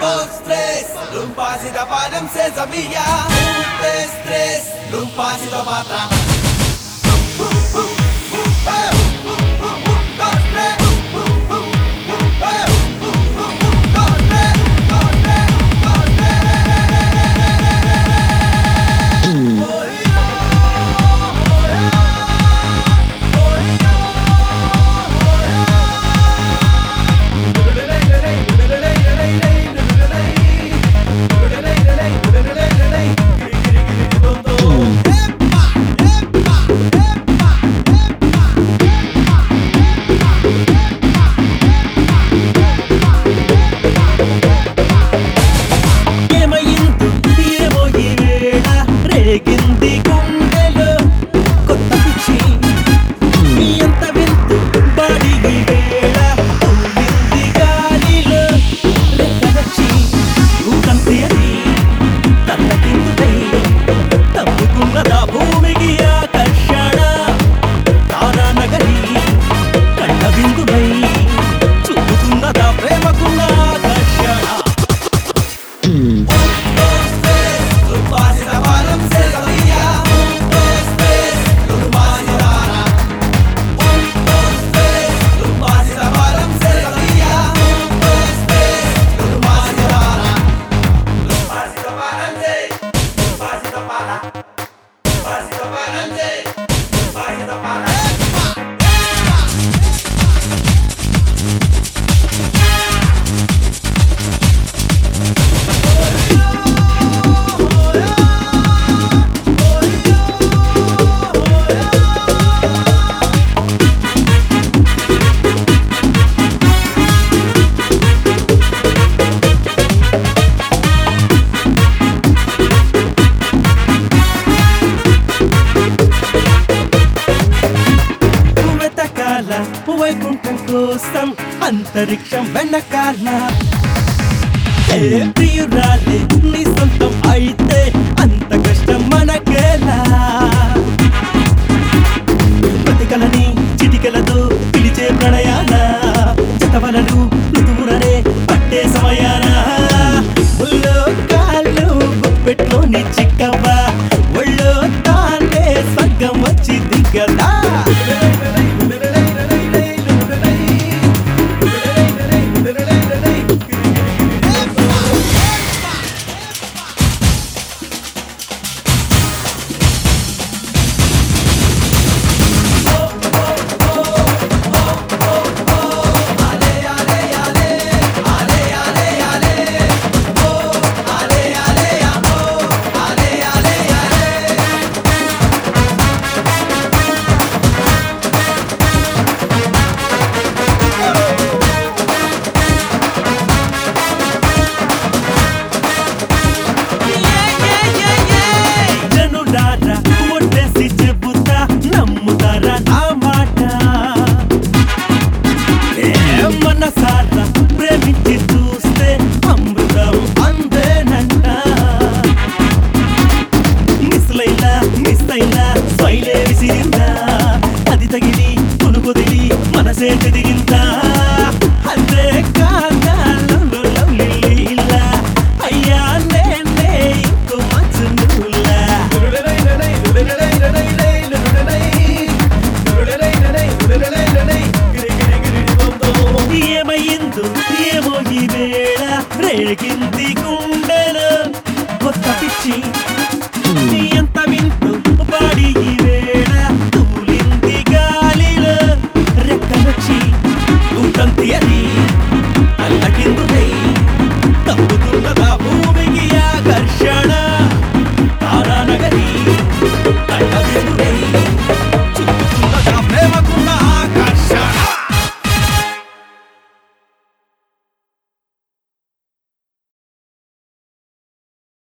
dos, tres, un pasito para un sesamilla. Un, tres, tres, un pasito para atrás. ఏమయిందో ఏమో ఈ వేళ రేగింది గుండెలో కొత్త పిచ్చి ఎంత వింతు బాడి ఈ వేళ ఊగింది గాలిలో రెక్కలొచ్చి ఊకంతి అని తల్లకిందుకై తప్పుకున్నదా భూమికి ఆకర్షణ తారా నగరి కళ్ళ బిందువై చూపుతున్నదా ప్రేమకున్న ఆకర్షణ Un pasito para un sesamilla. Un, dos, tres, un pasito para. Un, dos, tres, un pasito para un sesamilla. Un, dos, tres, un pasito para. Un pasito para adelante, un pasito para. Un pasito para adelante, un pasito para. వెతకాల Vaikuntham కోసం అంతరిక్షం వెనకాల ఏ ప్రియురాలే నీ సొంతం అయితే అంత కష్టం మనకేలా ప్రతికలని చిటికలతో పిలిచే ప్రణయాల చతవలను ఋతువులనే పట్టే సమయాన ఒళ్ళో కాళ్ళు గుప్పెట్లోని చిక్కవ్వ ఒళ్ళో తానే స్వర్గం వచ్చి దిగదా జనులారా ఒట్టేసి చెబుతా నమ్ముతారా నా మాట ఏ మనసారా ప్రేమించి చూస్తే అమృతం అందేనంట మిస్లైనా మిస్ అయినా స్మైలే విసిరిందా అది తగిలి కొనుకొదిలి మనసే చెదిరిందా అంతే కాదా లవ్లు లవ్లీ లీలా అయ్యా నేనే ఇంకో మంచు నువ్వులా ఏమయ్యిందో ఏమో ఈ వేళ రేగింది గుండెలో కొత్త పిచ్చి